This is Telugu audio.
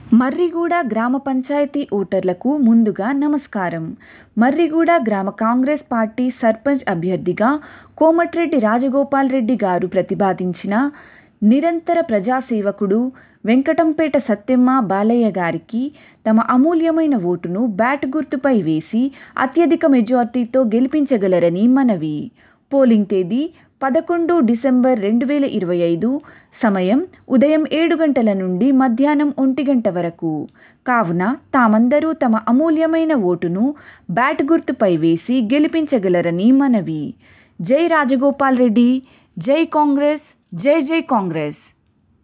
మర్రిగూడ గ్రామ పంచాయతీ ఓటర్లకు ముందుగా నమస్కారం. మర్రిగూడ గ్రామ కాంగ్రెస్ పార్టీ సర్పంచ్ అభ్యర్థిగా కోమటిరెడ్డి రాజగోపాల్రెడ్డి గారు ప్రతిపాదించిన నిరంతర ప్రజాసేవకుడు వెంకటంపేట సత్తెమ్మ బాలయ్య గారికి తమ అమూల్యమైన ఓటును బ్యాట్ గుర్తుపై వేసి అత్యధిక మెజార్టీతో గెలిపించగలరని మనవి. పోలింగ్ తేదీ పదకొండు డిసెంబర్ రెండు వేల ఇరవై ఐదు. సమయం ఉదయం ఏడు గంటల నుండి మధ్యాహ్నం ఒంటి గంట వరకు. కావున తామందరూ తమ అమూల్యమైన ఓటును బ్యాట్ గుర్తుపై వేసి గెలిపించగలరని మనవి. జై రాజగోపాల్రెడ్డి జై కాంగ్రెస్ జై జై కాంగ్రెస్